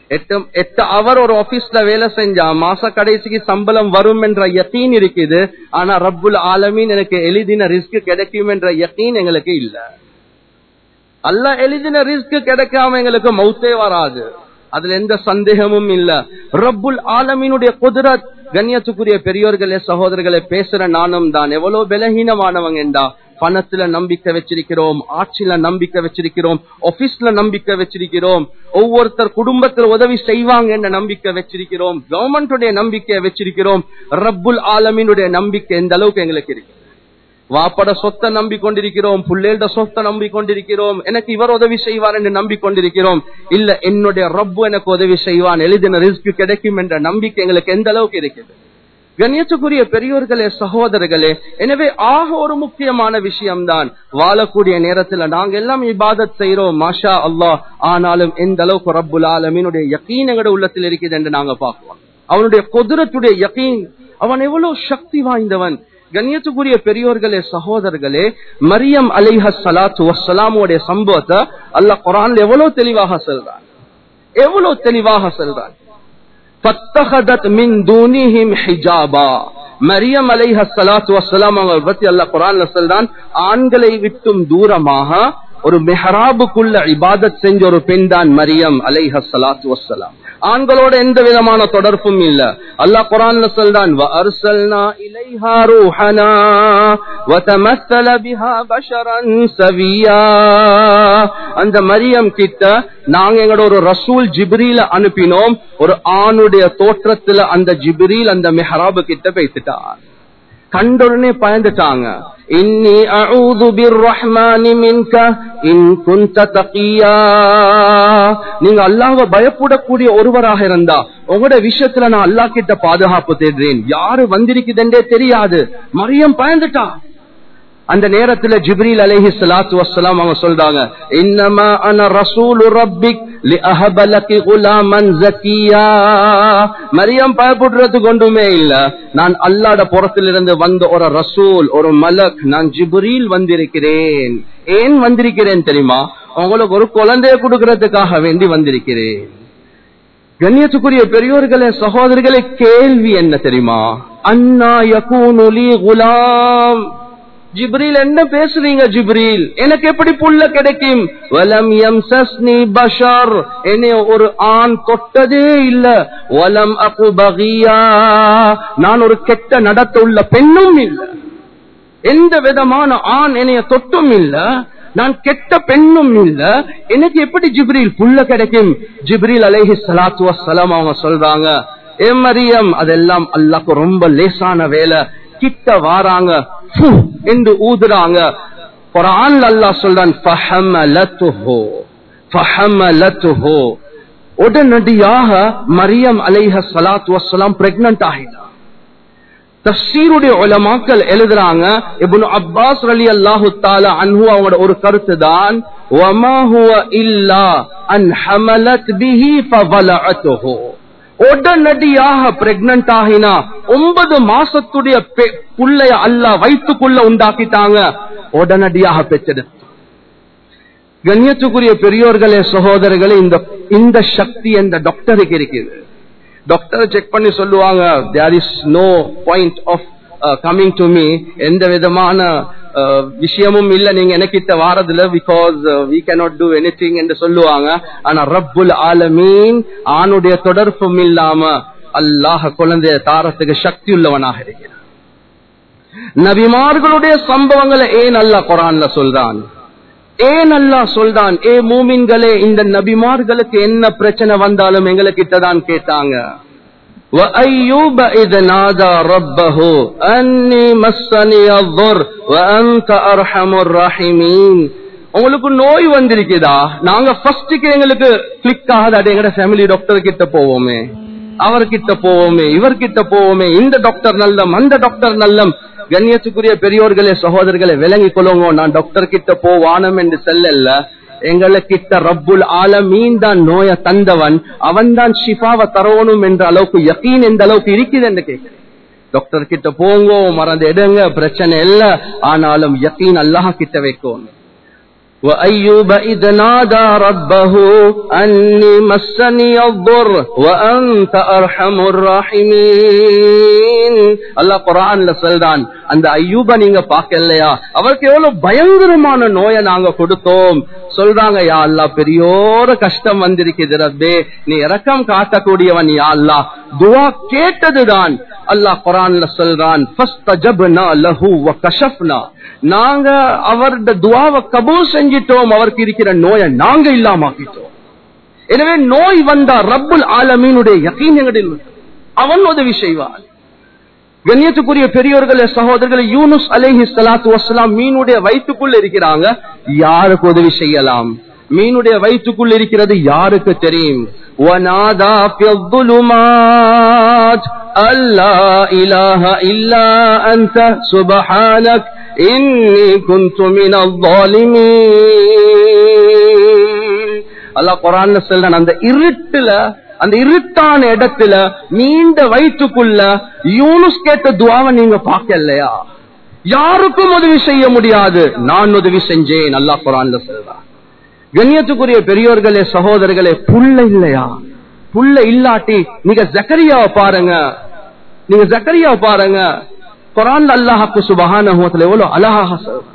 [SPEAKER 1] எட்டு எட்டு அவர் ஒரு ஆபீஸ்ல வேலை செஞ்சா மாச கடைசிக்கு சம்பளம் வரும் என்ற யக்கீன் இருக்குது ஆனா ரப்புல் ஆலமீன் எனக்கு எளிதின ரிஸ்க் கிடைக்கும் என்ற யக்கீன் எங்களுக்கு இல்ல அல்ல எளிதின ரிஸ்க் கிடைக்காம எங்களுக்கு மௌத்தே வராது அதுல எந்த சந்தேகமும் இல்ல ரப்புல் ஆலமீனுடைய குதிரத் கண்ணியத்துக்குரிய பெரியோர்களே சகோதரர்களே பேசுற நானும் தான் எவ்வளவு பலகீனமானவங்க என்றா பணத்துல நம்பிக்கை வச்சிருக்கிறோம் ஆட்சியில நம்பிக்கை வச்சிருக்கிறோம் ஆபீஸ்ல நம்பிக்கை வச்சிருக்கிறோம் ஒவ்வொருத்தர் குடும்பத்துல உதவி செய்வாங்க என்ற நம்பிக்கை வச்சிருக்கிறோம் கவர்மெண்டுடைய நம்பிக்கையை வச்சிருக்கிறோம் ரப்புல் ஆலமீனுடைய நம்பிக்கை எந்த அளவுக்கு எங்களுக்கு இருக்கு வாப்பட சொத்தை நம்பிக்கொண்டிருக்கிறோம் புள்ளேட சொத்தை நம்பிக்கொண்டிருக்கிறோம் எனக்கு இவர் உதவி செய்வார் என்று நம்பிக்கொண்டிருக்கிறோம் இல்ல என்னுடைய ரப்பு எனக்கு உதவி செய்வான் எழுதின ரிஸ்க் கிடைக்கும் என்ற நம்பிக்கை எங்களுக்கு எந்த அளவுக்கு இருக்குது கண்ணியத்துக்குரிய பெரியோர்களே சகோதரர்களே எனவே ஆக ஒரு முக்கியமான விஷயம்தான் வாழக்கூடிய நேரத்துல நாங்க எல்லாம் இபாதத் செய்யறோம் மாஷா அல்லாஹ் ஆனாலும் எந்த அளவுக்கு ரப்புல் ஆலமீனுடைய யக்கீன் எங்கட உள்ளத்தில் இருக்குது என்று நாங்க பார்ப்போம் அவனுடைய குதிரத்துடைய யக்கீன் அவன் எவ்வளவு சக்தி வாய்ந்தவன் கண்ணியத்துக்குரிய பெரியோர்களே சகோதரர்களே மரியம் அலிஹ சலாத்து வசலாமுடைய சம்பவத்தை அல்லாஹ் குரான்ல எவ்வளவு தெளிவாக சொல்றான் எவ்வளவு தெளிவாக சொல்றான் ஃபத்தஹதத் மின் தூனிஹிம் ஹிஜாபா மரியம் அலைஹ ஸலாத்து வஸ்ஸலாம் அவங்க பத்தி அல்லாஹ் குர்ஆன்ல சொல்றான் ஆண்களை விட்டும் தூரமாக ஒரு மெஹராபுக்குள்ள இபாதத் செஞ்ச ஒரு பெண் தான் மரியம் அலைஹ ஸலாத்து வஸ்ஸலாம் ஆண்களோட எந்த விதமான தொடர்பும் இல்ல அல்லாஹ் குர்ஆன்ல சொல்றான் வ அர்சல்னா இலைஹா ரூஹனா வ தமஸ்ஸல பிஹா பஷரன் சவியா அந்த மரியம் கிட்ட நாங்க எங்களோட ஒரு ரசூல் ஜிப்ரீல அனுப்பினோம் ஒரு ஆணுடைய தோற்றத்துல அந்த ஜிப்ரீல் அந்த மெஹராபு கிட்ட பேசிட்டார் கண்டுடனே பயந்துட்டாங்க இன்னி அஊது பிர்ரஹ்மானி மின்க இன் குன்த தகியா நீங்க அல்லாஹ்வை பயப்படக்கூடிய ஒருவராக இருந்தா உங்களோட விஷயத்துல நான் அல்லாஹ் கிட்ட பாதுகாப்பு தேடுறேன் யாரு வந்திருக்குதுன்றே தெரியாது மரியம் பயந்துட்டா அந்த நேரத்துல ஜிப்ரீல் அலைஹி ஸலாத்து வஸ்ஸலாம் அவங்க சொல்றாங்க இன்னமா அன ரசூலு ரப்பிக் லிஅஹப லகி குலாமன் ஜக்கியா மரியம் பயப்படுறதுக்கு ஒன்றுமே இல்ல நான் அல்லாஹ்ட புறத்திலிருந்து வந்த ஒரு ரசூல் ஒரு மலக் நான் ஜிப்ரீல் வந்திருக்கிறேன் ஏன் வந்திருக்கிறேன் தெரியுமா உங்களுக்கு ஒரு குழந்தைய கொடுக்கறதுக்காக வேண்டி வந்திருக்கிறேன் கண்ணியத்துக்குரிய பெரியோர்களே சகோதரர்களே கேள்வி என்ன தெரியுமா அண்ணா யகூனு லீ குலாம் ஜிப்ரீல் என்ன பேசுறீங்க ஜிப்ரீல் எனக்கு எப்படி புள்ள கிடைக்கும் வலம் யம்சஸ்னி பஷர் என்னை ஒரு ஆண் தொட்டதே இல்ல வலம் அகு பகியா நான் ஒரு கெட்ட நடத்த உள்ள பெண்ணும் இல்ல எந்த விதமான ஆண் என்னைய தொட்டும் இல்ல நான் கெட்ட பெண்ணும் இல்ல எனக்கு எப்படி ஜிப்ரீல் புள்ள கிடைக்கும் ஜிப்ரீல் அலைஹி ஸலாத்து வஸ்ஸலாம் அவங்க சொல்றாங்க ஏ மரியம் அதெல்லாம் அல்லாஹ்க்கு ரொம்ப லேசான வேலை கிட்ட வாராங்க ஃபு என்று ஊதுறாங்க குர்ஆன்ல அல்லாஹ் சொல்றான் ஃபஹமலத்துஹு ஃபஹமலத்துஹு உடனடியாக மரியம் அலைஹ ஸலாத்து வஸ்ஸலாம் பிரெக்னன்ட் ஆகிட்டா தஃசீருடைய உலமாக்கள் எழுதுறாங்க இப்னு அப்பாஸ் ரலியல்லாஹு தஆலா அன்ஹு அவங்களோட ஒரு கருத்து தான் வமா ஹுவ இல்லா அன் ஹமலத் பிஹி ஃபவலஅத்துஹு உடனடியாக பிரெக்னன்ட் ஆகினா ஒன்பது மாசத்துடைய புள்ளைய அல்ல வயிற்றுக்குள்ள உண்டாக்கிட்டாங்க உடனடியாக பெற்றெடுத்து கண்ணியத்துக்குரிய பெரியோர்களே சகோதரர்களே இந்த இந்த சக்தி இந்த டாக்டருக்கு இருக்குது டாக்டர் செக் பண்ணி சொல்லுவாங்க there is no point of coming to me எந்த விதமான விஷயமும் இல்ல நீங்க எனக்கிட்ட வாரதுல because we cannot do anything என்று சொல்லுவாங்க ஆனா ரப்புல் ஆலமீன் ஆணுடைய தொடர்பும் இல்லாம அல்லாஹ் குழந்தைய தாரத்துக்கு சக்தி உள்ளவனாக இருக்கிறான் நபிமார்களுடைய சம்பவங்களை ஏன் அல்லா குரான்ல சொல்றான் ஏன் அல்லா சொல்றான் ஏ மூமின்களே இந்த நபிமார்களுக்கு என்ன பிரச்சனை வந்தாலும் எங்களுக்கிட்ட தான் கேட்டாங்க وأيوب إذ نادى ربه أني مسني الضر وأنت أرحم الراحمين உங்களுக்கு நோய் வந்திருக்குதா நாங்க ஃபர்ஸ்டுக்கு எங்களுக்கு கிளிக் ஆகாது எங்கட ஃபேமிலி டாக்டர் கிட்ட போவோமே அவர்கிட்ட போவோமே இவர்கிட்ட போவோமே இந்த டாக்டர் நல்லம் அந்த டாக்டர் நல்லம் கண்ணியத்துக்குரிய பெரியோர்களே சகோதரர்களை விளங்கிக் கொள்ளுங்க நான் டாக்டர் கிட்ட போவானம் என்று செல்லல எங்களை கிட்ட ரப்புல் ஆலமீன் தான் நோய தந்தவன் அவன் தான் ஷிஃபாவை தரவணும் என்ற அளவுக்கு யக்கீன் எந்த அளவுக்கு இருக்குது என்று கேட்கிறேன் டாக்டர் கிட்ட போங்கோ மறந்து எடுங்க பிரச்சனை இல்ல ஆனாலும் யக்கீன் அல்லாஹ் கிட்ட வைக்கணும் وأيوب إذ نادى ربه أني مسني الضر وأنت أرحم الراحمين அல்லாஹ் குரான்ல சொல்றான் அந்த ஐயூப நீங்க பார்க்கலையா அவருக்கு எவ்வளவு பயங்கரமான நோயை நாங்க கொடுத்தோம் சொல்றாங்க யா அல்லா பெரியோர கஷ்டம் வந்திருக்குது ரப்பே நீ இரக்கம் காட்டக்கூடியவன் யா அல்லா துவா கேட்டதுதான் அல்லாஹ் குரான்ல சொல்றான் லஹு வ கஷப்னா நாங்க அவருடைய துவாவை கபூல் செஞ்சிட்டோம் அவருக்கு இருக்கிற நோயை நாங்க இல்லாமாக்கிட்டோம் எனவே நோய் வந்தா ரப்புல் ஆலமீனுடைய யகீன் எங்களில் அவன் உதவி செய்வான் கண்ணியத்துக்குரிய பெரியோர்களே சகோதரர்களே யூனுஸ் அலேஹி சலாத்து வசலாம் மீனுடைய வயிற்றுக்குள்ள இருக்கிறாங்க யாருக்கு உதவி செய்யலாம் மீனுடைய வயிற்றுக்குள் இருக்கிறது யாருக்கு தெரியும் وَنَادَى فِي الظُّلُمَاتِ أَلَّا إِلَهَ إِلَّا أَنْتَ سُبْحَانَكَ إِنِّي كُنْتُ مِنَ الظَّالِمِينَ அல்லாஹ் குர்ஆன்ல சொல்றான் அந்த இருட்டுல அந்த இருட்டான இடத்துல நீண்ட வயிற்றுக்குள்ள யூனுஸ் கேட்ட துவாவை நீங்க பார்க்கலையா யாருக்கும் உதவி செய்ய முடியாது நான் உதவி செஞ்சேன் அல்லாஹ் குரான்ல சொல்றான் கண்ணியத்துக்குரிய பெரியோர்களே சகோதரர்களே புல்ல இல்லையா புல்ல இல்லாட்டி நீங்க ஜக்கரியாவை பாருங்க நீங்க ஜக்கரியாவை பாருங்க குரான் அல்லாஹாக்கு சுபகான எவ்வளவு அழகாக சொல்றான்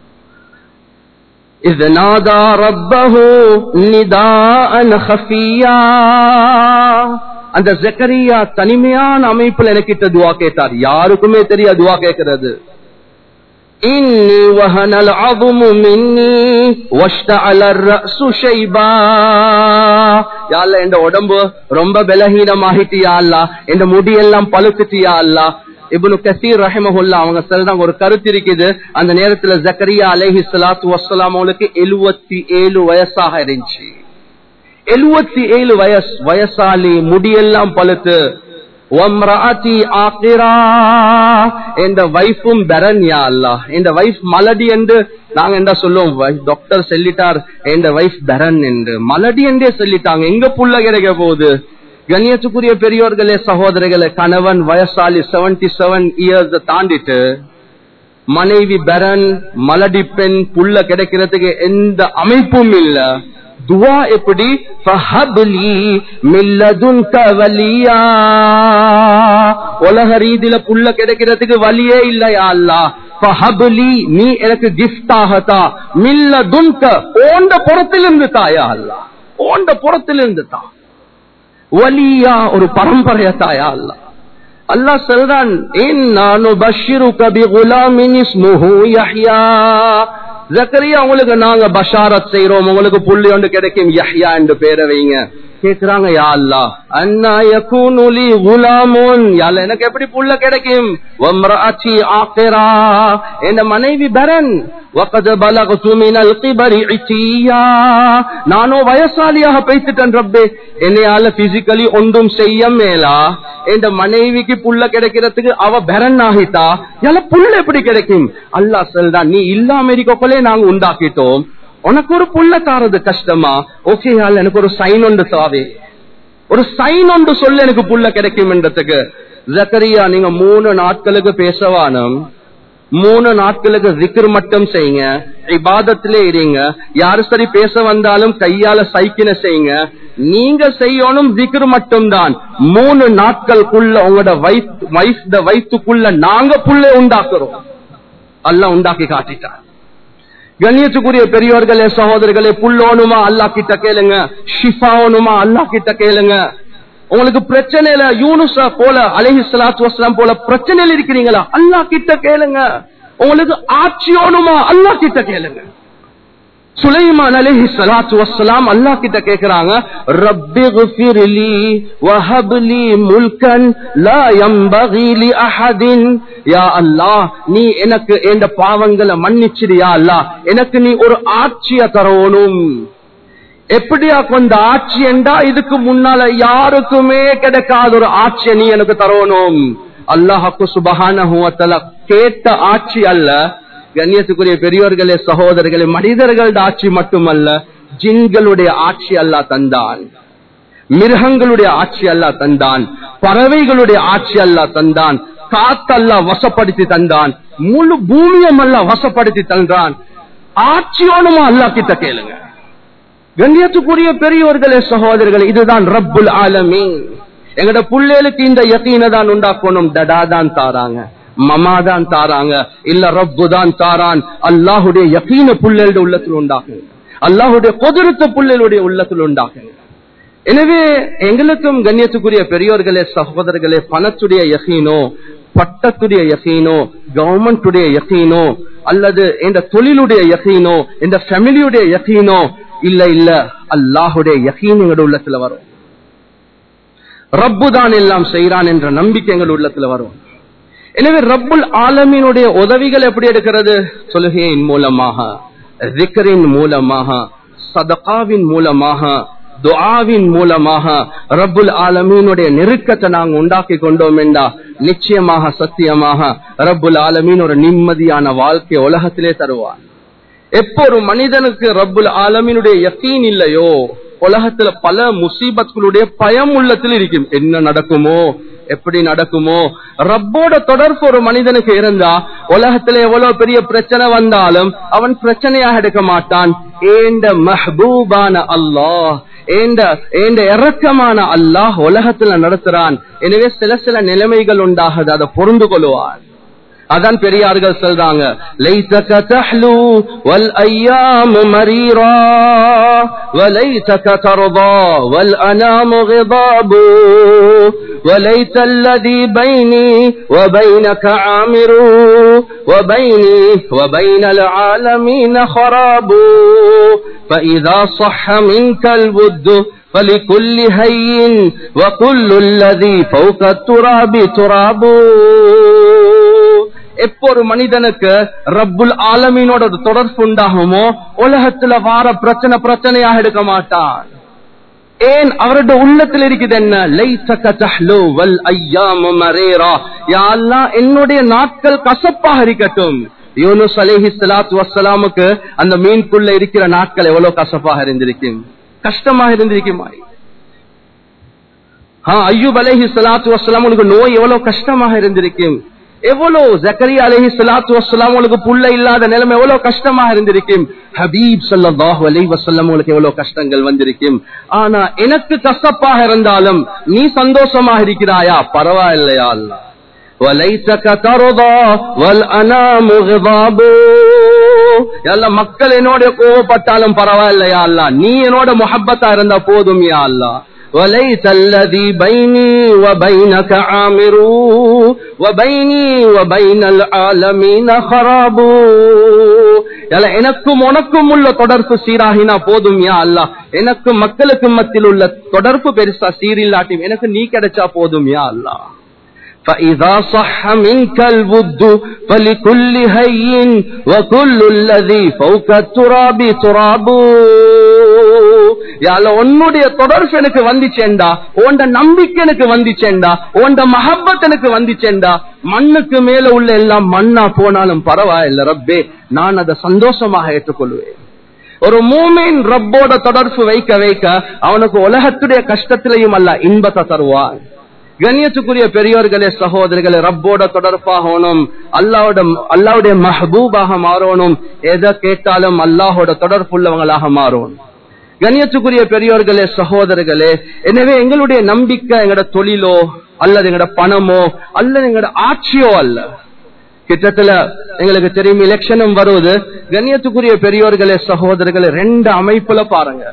[SPEAKER 1] إذ نادى ربه نداء خفيا அந்த ஜக்கரியா தனிமையான அமைப்புல எனக்கிட்ட துவா கேட்டார் யாருக்குமே தெரிய துவா கேட்கிறது إني وهن العظم مني واشتعل الرأس شيبا யா அல்லாஹ் என் உடம்பு ரொம்ப பலஹீனமாகிட்டு யா அல்லாஹ் என் முடியெல்லாம் பழுத்துட்டு யா அல்லாஹ் இப்னு கசீர் ரஹிமஹுல்லா அவங்க சொல்றாங்க ஒரு கருத்து இருக்குது அந்த நேரத்துல ஜக்கரியா அலைஹி ஸலாத்து வஸ்ஸலாம் அவங்களுக்கு 77 வயசாக இருந்துச்சு 77 வயசு வயசாலி முடியெல்லாம் பழுத்து ஒம்ராத்தி ஆக்கிரா என்ற வைஃபும் பெரன் யா அல்லாஹ் இந்த வைஃப் மலடி என்று நாங்க என்ன சொல்லுவோம் டாக்டர் சொல்லிட்டார் என்ற வைஃப் பெரன் என்று மலடி என்றே சொல்லிட்டாங்க எங்க புள்ள கிடைக்க போகுது கண்ணியத்துக்குரிய பெரியோர்களே சகோதரர்களே கணவன் வயசாலி செவன்டி செவன் இயர்ஸ் தாண்டிட்டு மனைவி பெரன் மலடி பெண் புள்ள கிடைக்கிறதுக்கு எந்த அமைப்பும் இல்ல துவா எப்படி ஃபஹப்லி மில்லதுன்க வலியா உலக ரீதியில புள்ள கிடைக்கிறதுக்கு வழியே இல்லையா அல்லா ஃபஹப்லி நீ எனக்கு கிஃப்ட் ஆகத்தா மில்லதுன்க ஓண்ட புறத்திலிருந்து தாயா அல்லா ஓண்ட புறத்திலிருந்து தா வலியா ஒரு பரம்பரைய தாயா அல்ல அல்லாஹ் சொல்றான் நான் பஷிரு கபி குலாமின் இஸ்முஹு யஹ்யா ஜக்கரியா உங்களுக்கு நாங்க பஷாரத் செய்யறோம் உங்களுக்கு புள்ளி ஒன்று கிடைக்கும் யஹ்யா என்று பேரை வைங்க கேக்குறாங்க யா அல்லா அண்ணா யகூனு லி குலாமுன் யால எனக்கு எப்படி புள்ள கிடைக்கும் வம்ரஅத்தி ஆகிரா என் மனைவி பரன் وقد بلغت من القبر عتيا நானோ வயசாலியாக பேசிட்டேன் ரப்பே என்னையால பிசிக்கலி ஒன்றும் செய்ய மேலா என் மனைவிக்கு புள்ள கிடைக்கிறதுக்கு அவ பெரன் ஆகிட்டா யால புள்ள எப்படி கிடைக்கும் அல்லாஹ் சொல்றான் நீ இல்லாம இருக்கோலே நாங்க உண்டாக்கிட்டோம் உனக்கு ஒரு புள்ள தாரது கஷ்டமா ஓகே யால எனக்கு ஒரு சைன் ஒன்று தாவே ஒரு சைன் ஒன்று சொல்ல எனக்கு புள்ள கிடைக்கும் என்றதுக்கு ஜக்கரியா நீங்க மூணு நாட்களுக்கு பேசவானும் மூணு நாட்களுக்கு ஜிக்ர் மட்டும் செய்யுங்க இபாதத்திலே இருங்க யாரு சரி பேச வந்தாலும் கையால சைக்கின செய்யுங்க நீங்க செய்யணும் ஜிக்ர் மட்டும் தான் மூணு நாட்களுக்குள்ள உங்களோட வயசு வயிற்றுக்குள்ள நாங்க புள்ளை உண்டாக்குறோம் அல்ல உண்டாக்கி காட்டிட்டார் கண்ணியத்துக்குரிய பெரியோர்களே சகோதரர்களே புல்லோனுமா அல்லா கிட்ட கேளுங்க ஷிஃபானுமா அல்லா கிட்ட கேளுங்க உங்களுக்கு பிரச்சனையில யூனுச போல அலஹி சலாத்து வஸ்லாம் போல பிரச்சனையில இருக்கிறீங்களா அல்லா கிட்ட கேளுங்க உங்களுக்கு ஆட்சியோனுமா அல்லா கிட்ட கேளுங்க சுலைமான் அலஹி சலாத்து வஸ்லாம் அல்லா கிட்ட கேக்குறாங்க ரப்பி குஃபிர்லி வஹப்லி முல்கன் லா யம்பகி லி அஹதின் யா அல்லாஹ் நீ எனக்கு எந்த பாவங்களை மன்னிச்சிடு யா அல்லாஹ் எனக்கு நீ ஒரு ஆட்சிய தரணும் எப்படியா கொண்ட ஆட்சி என்றா இதுக்கு முன்னால யாருக்குமே கிடைக்காத ஒரு ஆட்சியை நீ எனக்கு தரணும் அல்லாஹாக்கு சுபகான கேட்ட ஆட்சி அல்ல கண்ணியத்துக்குரிய பெரியோர்களே சகோதரர்களே மனிதர்களோட ஆட்சி மட்டுமல்ல ஜின்களுடைய ஆட்சி அல்லா தந்தான் மிருகங்களுடைய ஆட்சி அல்லா தந்தான் பறவைகளுடைய ஆட்சி அல்லா தந்தான் காத்தல்லா வசப்படுத்தி தந்தான் முழு பூமியம் அல்ல வசப்படுத்தி தந்தான் ஆட்சியோனுமா அல்லா கிட்ட கேளுங்க கண்ணியத்துக்குரிய பெரியோர்களே சகோதரர்களே இதுதான் ரப்புல் ஆலமீன் எங்கட புள்ளேலுக்கு இந்த யக்கீனை தான் உண்டாக்கணும் டடா தான் தாராங்க மமா தான் தாராங்க இல்ல ரப்பு தான் தாரான் அல்லாஹுடைய யக்கீன புள்ளேலுடைய உள்ளத்தில் உண்டாக்குங்க அல்லாஹுடைய கொதிருத்த புள்ளேலுடைய உள்ளத்தில் உண்டாக்குங்க எனவே எங்களுக்கும் கண்ணியத்துக்குரிய பெரியோர்களே சகோதரர்களே பணத்துடைய யகீனோ பட்டத்துடைய யகீனோ கவர்மெண்டுடைய யகீனோ அல்லது இந்த தொழிலுடைய யகீனோ இந்த ஃபேமிலியுடைய யகீனோ இல்ல இல்ல அல்லாஹுடைய யகீன் எங்களோட உள்ளத்துல வரும் ரப்பு தான் எல்லாம் செய்யறான் என்ற நம்பிக்கை எங்கள் உள்ளத்துல வரும் எனவே ரப்புல் ஆலமீனுடைய உதவிகள் எப்படி எடுக்கிறது சொல்லுகையின் மூலமாக ரிக்கரின் மூலமாக சதகாவின் மூலமாக துஆவின் மூலமாக ரப்புல் ஆலமீனுடைய நெருக்கத்தை நாங்க உண்டாக்கி கொண்டோம் என்றா நிச்சயமாக சத்தியமாக ரப்புல் ஆலமீன் ஒரு நிம்மதியான வாழ்க்கை உலகத்திலே தருவார் எப்போ ஒரு மனிதனுக்கு ரப்புல் ஆலமீனுடைய யக்கீன் இல்லையோ உலகத்துல பல முசீபத்களுடைய பயம் உள்ளத்தில் இருக்கும் என்ன நடக்குமோ எப்படி நடக்குமோ ரப்போட தொடர்பு ஒரு மனிதனுக்கு இருந்தா உலகத்துல எவ்வளவு பெரிய பிரச்சனை வந்தாலும் அவன் பிரச்சனையாக எடுக்க மாட்டான் ஏண்ட மஹபூபான அல்லாஹ் ஏண்ட ஏண்ட இறக்கமான அல்லாஹ் உலகத்துல நடத்துறான் எனவே சில சில நிலைமைகள் உண்டாகுது அதை பொருந்து கொள்வான் அதான் பெரியார்கள் சொல்றாங்க லைத்தக தஹ்லு வல் ஐயாமு மரீரா وليتك ترضى والأنام غضاب وليت الذي بيني وبينك عامر وبيني وبين العالمين خراب فإذا صح منك الود فلكل هي وكل الذي فوق التراب تراب எப்போ ஒரு மனிதனுக்கு ரப்புல் ஆலமீனோட ஒரு தொடர்பு உண்டாகுமோ உலகத்துல வார பிரச்சனை பிரச்சனையாக எடுக்க மாட்டான் ஏன் அவருடைய உள்ளத்தில் இருக்குது என்ன லைத்தக தஹ்லு வல் ஐயாமு மரேரா யா அல்லாஹ் என்னுடைய நாட்கள் கசப்பாக இருக்கட்டும் யூனுஸ் அலைஹி ஸலாத்து வஸ்ஸலாமுக்கு அந்த மீன்குள்ள இருக்கிற நாட்கள் எவ்வளவு கசப்பாக இருந்திருக்கும் கஷ்டமாக இருந்திருக்குமா ஐயூப் அலைஹி ஸலாத்து வஸ்ஸலாம் உனக்கு நோய் எவ்வளவு கஷ்டமாக இருந்திருக்கும் எவ்வளவு ஜக்கரியா அலஹி சலாத்து வசலாம் உங்களுக்கு புள்ள இல்லாத நிலைமை எவ்வளவு கஷ்டமாக இருந்திருக்கும் ஹபீப் சல்லாஹு அலி வசல்லம் உங்களுக்கு எவ்வளவு கஷ்டங்கள் வந்திருக்கும் ஆனா எனக்கு கசப்பாக இருந்தாலும் நீ சந்தோஷமாக இருக்கிறாயா பரவாயில்லையா அல்லா وَلَيْتَكَ تَرْضَى وَالْأَنَامُ غِضَابُ எல்லாம் மக்கள் என்னோட கோவப்பட்டாலும் பரவாயில்லையா அல்லா நீ என்னோட முஹப்பத்தா இருந்தா போதும் யா அல்லா وليس الذي بيني وبينك عامر وبيني وبين العالمين خراب எனக்கும் உனக்கும் உள்ள தொடர்பு சீராகினா போதும் யா அல்லா எனக்கு மக்களுக்கு மத்தியில் உள்ள தொடர்பு பெருசா சீரில்லாட்டி எனக்கு நீ கிடைச்சா போதும் யா அல்லா فإذا صح منك الود فلكل هي وكل الذي فوق التراب تراب யால உன்னுடைய தொடர்பு எனக்கு வந்துச்சேண்டா உண்ட நம்பிக்கை எனக்கு வந்துச்சேண்டா உண்ட மஹப்பத் எனக்கு வந்துச்சேண்டா மண்ணுக்கு மேல உள்ள எல்லாம் மண்ணா போனாலும் பரவாயில்ல ரப்பே நான் அதை சந்தோஷமாக ஏற்றுக்கொள்வேன் ஒரு மூமின் ரப்போட தொடர்பு வைக்க வைக்க அவனுக்கு உலகத்துடைய கஷ்டத்திலையும் அல்ல இன்பத்தை தருவான் கண்ணியத்துக்குரிய பெரியோர்களே சகோதரர்களே ரப்போட தொடர்பாகணும் அல்லாவோட அல்லாவுடைய மஹபூபாக மாறணும் எதை கேட்டாலும் அல்லாஹோட தொடர்புள்ளவங்களாக மாறணும் கண்ணியத்துக்குரிய பெரியோர்களே சகோதரர்களே எனவே எங்களுடைய நம்பிக்கை எங்கட தொழிலோ அல்லது எங்கட பணமோ அல்லது எங்கட ஆட்சியோ அல்ல கிட்டத்துல எங்களுக்கு தெரியும் எலெக்ஷனும் வருவது கண்ணியத்துக்குரிய பெரியோர்களே சகோதரர்களே ரெண்டு அமைப்புல பாருங்க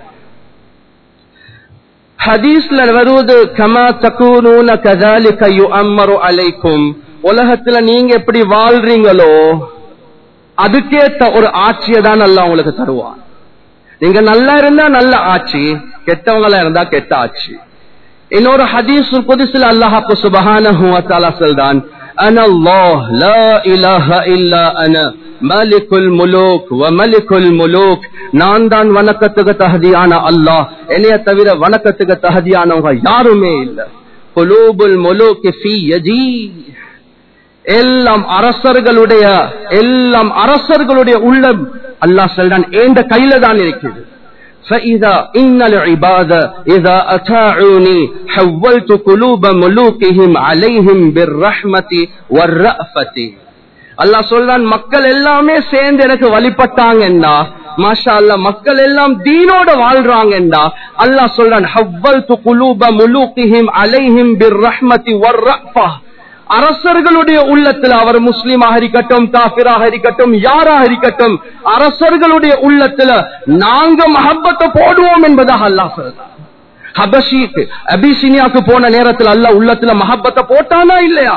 [SPEAKER 1] ஹதீஸ்ல வருவது கமா தக்கூனூன கதாலிக யுஅம்மரு அலைக்கும் உலகத்துல நீங்க எப்படி வாழ்றீங்களோ அதுக்கேத்த ஒரு ஆட்சியை தான் நல்லா உங்களுக்கு தருவான் நீங்க நல்லா இருந்தா நல்ல ஆட்சி கெட்டவங்களா இருந்தா கெட்ட ஆட்சி இன்னொரு ஹதீஸ் புதுசுல அல்லாஹாக்கு சுபஹானஹு வ தஆலா சொல்றான் انا الله لا اله الا انا மலிகுல் முலூக் வ மலிகுல் முலூக் நான் தான் வணக்கத்துக்கு தகுதியான அல்லாஹ் என்னைய தவிர வணக்கத்துக்கு தகுதியானவங்க யாருமே இல்ல குலூபுல் முலூக் ஃபீ யதி எல்லாம் அரசர்களுடைய எல்லாம் அரசர்களுடைய உள்ளம் அல்லாஹ் சொல்றான் ஏண்ட கையில தான் இருக்குது فإذا إن العباد إذا أتاعوني حولت قلوب ملوكهم عليهم بالرحمة والرأفة அல்லாஹ் சொல்றான் மக்கள் எல்லாமே சேர்ந்து எனக்கு வழிபட்டாங்கன்னா மாஷா அல்லா மக்கள் எல்லாம் தீனோட வாழ்றாங்கண்டா அல்லாஹ் சொல்றான் ஹவ்வல்து குலூப முலூகிஹிம் அலைஹிம் பிர்ரஹ்மதி வர்ரஃபா அரசர்களுடைய உள்ளத்தில் அவர் முஸ்லீமாக இருக்கட்டும் காபிராக இருக்கட்டும் யாராக இருக்கட்டும் அரசர்களுடைய உள்ளத்துல நாங்க மஹப்பத்தை போடுவோம் என்பதாக அல்லாஹ் சொல்றான் ஹபஷிக்கு அபிசினியாக்கு போன நேரத்தில் அல்லாஹ் உள்ளத்துல மஹப்பத்தை போட்டானா இல்லையா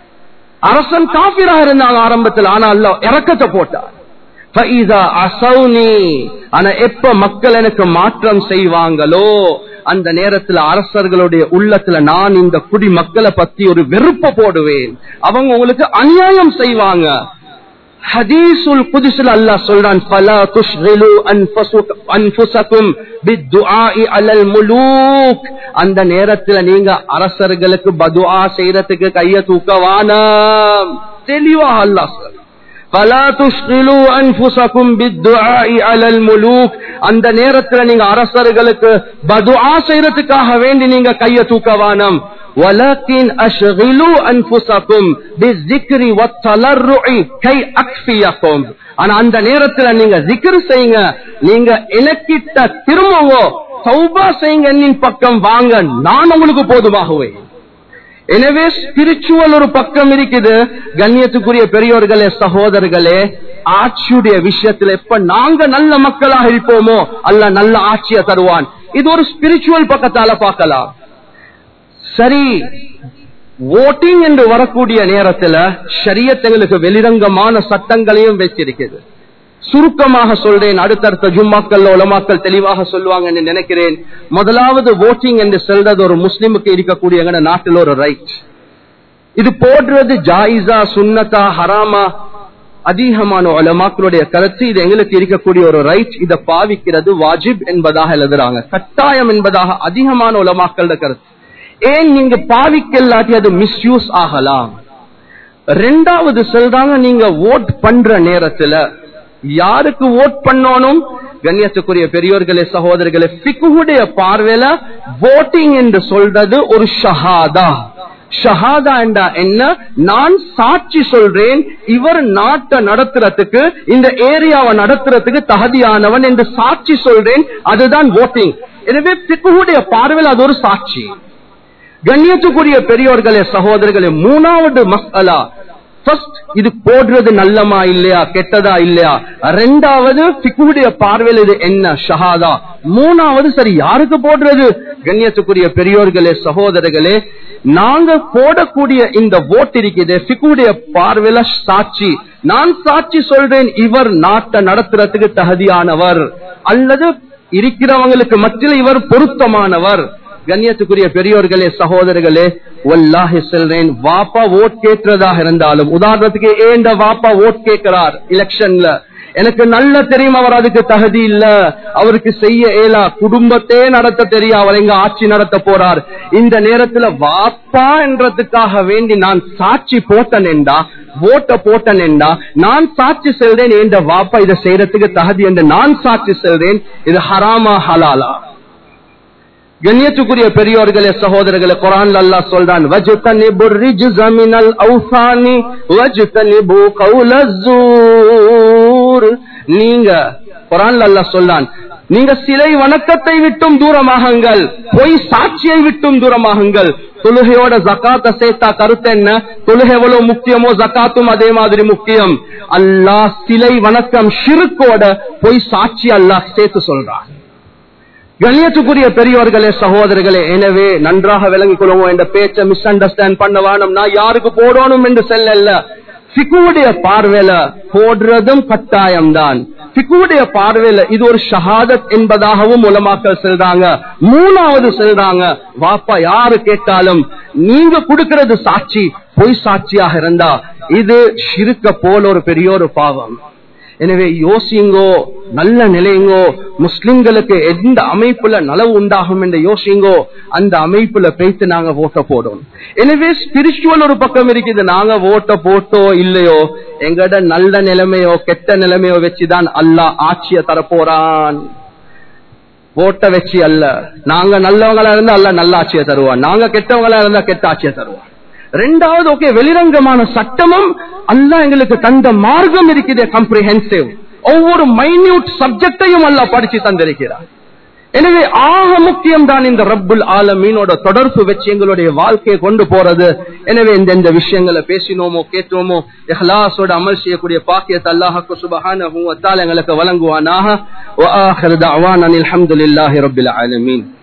[SPEAKER 1] அரசன் காபிராக இருந்தாங்க ஆரம்பத்தில் ஆனா அல்லாஹ் இறக்கத்தை போட்டார் فَإِذَا عَصَوْنِي ஆனா எப்ப மக்கள் எனக்கு மாற்றம் செய்வாங்களோ அந்த நேரத்துல அரசர்களுடைய உள்ளத்துல நான் இந்த குடி மக்களை பத்தி ஒரு வெறுப்ப போடுவேன் அவங்க உங்களுக்கு அநியாயம் செய்வாங்க ஹதீசுல் குதிசுல் அல்லாஹ் சொல்றான் ஃபலா துஷ்கிலு அன்ஃபுசகும் பித்துஆஇ அலல் முலூக் அந்த நேரத்துல நீங்க அரசர்களுக்கு பதுஆ செய்யறதுக்கு கைய தூக்கவானாம் தெளிவா அல்லாஹ் சொல்றான் فلا تشغلوا انفسكم بالدعاء على الملوك அந்த நேரத்துல நீங்க அரசர்களுக்கு பதுஆ செய்யறதுக்காக வேண்டி நீங்க கைய தூக்கவானம் ولكن اشغلوا انفسكم بالذكر والتضرع كي اكفيكم ஆனா அந்த நேரத்துல நீங்க zikr செய்யுங்க நீங்க எனக்கிட்ட திரும்பவோ தௌபா செய்யுங்க என்னின் பக்கம் வாங்க நான் உங்களுக்கு போதுமாகுவேன் எனவே ஸ்பிரிச்சுவல் ஒரு பக்கம் இருக்குது கண்ணியத்துக்குரிய பெரியோர்களே சகோதரர்களே ஆட்சியுடைய விஷயத்துல எப்ப நாங்க நல்ல மக்களாக இருப்போமோ அல்ல நல்ல ஆட்சியை தருவான் இது ஒரு ஸ்பிரிச்சுவல் பக்கத்தால பார்க்கலாம் சரி ஓட்டிங் என்று வரக்கூடிய நேரத்துல ஷரியத்தங்களுக்கு வெளிரங்கமான சட்டங்களையும் வச்சிருக்கிறது சுருக்கமாக சொல்றேன் அடுத்தடுத்த ஜும்மாக்கள் உலமாக்கள் தெளிவாக சொல்லுவாங்கன்னு நினைக்கிறேன் முதலாவது ஓட்டிங் என்று சொல்றது ஒரு முஸ்லிமுக்கு இருக்கக்கூடிய எங்க நாட்டில் ஒரு ரைட் இது போடுறது ஜாயிசா சுன்னதா ஹராமா அதிகமான உலமாக்களுடைய கருத்து இது எங்களுக்கு இருக்கக்கூடிய ஒரு ரைட் இதை பாவிக்கிறது வாஜிப் என்பதாக எழுதுறாங்க கட்டாயம் என்பதாக அதிகமான உலமாக்களோட கருத்து ஏன் நீங்க பாவிக்கலாட்டி அது மிஸ்யூஸ் ஆகலாம் ரெண்டாவது சொல்றாங்க நீங்க ஓட் பண்ற நேரத்துல யாருக்கு ஓட் பண்ணணும் கண்ணியத்துக்குரிய பெரியோர்களே சகோதரர்களே பிக்குடைய பார்வையில ஓட்டிங் என்று சொல்றது ஒரு ஷஹாதா ஷஹாதா என்றா என்ன நான் சாட்சி சொல்றேன் இவர் நாட்டை நடத்துறதுக்கு இந்த ஏரியாவை நடத்துறதுக்கு தகுதியானவன் என்று சாட்சி சொல்றேன் அதுதான் ஓட்டிங் எனவே பிக்குடைய பார்வையில் அது ஒரு சாட்சி கண்ணியத்துக்குரிய பெரியோர்களே சகோதரர்களே மூணாவது மசாலா ஃபர்ஸ்ட் இது போடுறது நல்லமா இல்லையா கெட்டதா இல்லையா ரெண்டாவது பிக்குடைய பார்வையில் இது என்ன ஷஹாதா மூணாவது சரி யாருக்கு போடுறது கண்ணியத்துக்குரிய பெரியோர்களே சகோதரர்களே நாங்க போடக்கூடிய இந்த ஓட்டு இருக்குது பிக்குடைய பார்வையில சாட்சி நான் சாட்சி சொல்றேன் இவர் நாட்டை நடத்துறதுக்கு தகுதியானவர் அல்லது இருக்கிறவங்களுக்கு மத்தியில் இவர் பொருத்தமானவர் கண்ணியத்துக்குரிய பெரியோர்களே சகோதரர்களே வல்லாஹி செல்றேன் வாப்பா ஓட் கேட்கிறதாக இருந்தாலும் உதாரணத்துக்கு ஏண்ட வாப்பா ஓட் கேட்கிறார் எலெக்ஷன்ல எனக்கு நல்ல தெரியும் அவர் அதுக்கு தகுதி இல்ல அவருக்கு செய்ய இயலா குடும்பத்தே நடத்த தெரியும் அவர் எங்க ஆட்சி நடத்த போறார் இந்த நேரத்துல வாப்பா என்றதுக்காக வேண்டி நான் சாட்சி போட்டனேண்டா ஓட்ட போட்டனேண்டா நான் சாட்சி செல்றேன் என்ற வாப்பா இதை செய்யறதுக்கு தகுதி என்று நான் சாட்சி செல்றேன் இது ஹராமா ஹலாலா கண்ணியத்துக்குரிய பெரியோர்களே சகோதரர்களே குரான் அல்லா சொல்றான் வஜ்தனிபு ரிஜ்ஸ மினல் அவ்சானி வஜ்தனிபு கௌலஸ்ஸூர் நீங்க குரான் அல்லா சொல்றான் நீங்க சிலை வணக்கத்தை விட்டும் தூரமாகுங்கள் பொய் சாட்சியை விட்டும் தூரமாகுங்கள் தொழுகையோட ஜக்காத்த சேர்த்தா கருத்து என்ன தொழுகை எவ்வளவு முக்கியமோ ஜக்காத்தும் அதே மாதிரி முக்கியம் அல்லாஹ் சிலை வணக்கம் ஷிருக்கோட பொய் சாட்சி அல்லாஹ் சேர்த்து சொல்றான் கண்ணியத்துக்குரிய பெரியவர்களே சகோதரர்களே எனவே நன்றாக விளங்கிக் கொள்வோம் என்ற பேச்சை மிஸ் அண்டர்ஸ்டாண்ட் பண்ண வேணும் நான் யாருக்கு போடணும் என்று செல்லல பிக்குடைய பார்வையில போடுறதும் கட்டாயம் தான் பிக்குடைய பார்வையில இது ஒரு ஷஹாதத் என்பதாகவும் உலமாக்கள் செல்றாங்க மூணாவது செல்றாங்க வாப்பா யாரு கேட்டாலும் நீங்க கொடுக்கிறது சாட்சி பொய் சாட்சியாக இருந்தா இது ஷிருக்க போல ஒரு பெரிய ஒரு பாவம் எனவே யோசிங்கோ நல்ல நிலையுங்கோ முஸ்லிம்களுக்கு எந்த அமைப்புல நலவு உண்டாகும் என்று யோசிங்கோ அந்த அமைப்புல பேசி நாங்க ஓட்ட போடும் எனவே ஸ்பிரிச்சுவல் ஒரு பக்கம் இருக்குது நாங்க ஓட்ட போட்டோ இல்லையோ எங்கட நல்ல நிலைமையோ கெட்ட நிலைமையோ வச்சுதான் அல்லாஹ் ஆட்சிய தரப்போறான் ஓட்ட வச்சு அல்ல நாங்க நல்லவங்களா இருந்தா அல்ல நல்ல ஆட்சியை தருவான் நாங்க கெட்டவங்களா இருந்தா கெட்ட ஆட்சியை தருவான் ரெண்டாவது ஓகே வெளிரங்கமான சட்டமும் அல்லா எங்களுக்கு தந்த மார்க்கம் இருக்குது கம்ப்ரிஹென்சிவ் ஒவ்வொரு மைன்யூட் சப்ஜெக்டையும் அல்லா படிச்சு தந்திருக்கிறார் எனவே ஆக முக்கியம் தான் இந்த ரப்புல் ஆலமீனோட தொடர்பு வச்சு எங்களுடைய வாழ்க்கையை கொண்டு போறது எனவே இந்த இந்த விஷயங்களை பேசினோமோ கேட்டோமோ இஹ்லாஸோட அமல் செய்யக்கூடிய பாக்கியத்தை அல்லாஹுக்கு சுபஹானஹு வ தஆலா எங்களுக்கு வழங்குவானாக வ ஆஹிரு தஅவானா அல்ஹம்துலில்லாஹி ரப்பில் ஆலமீன்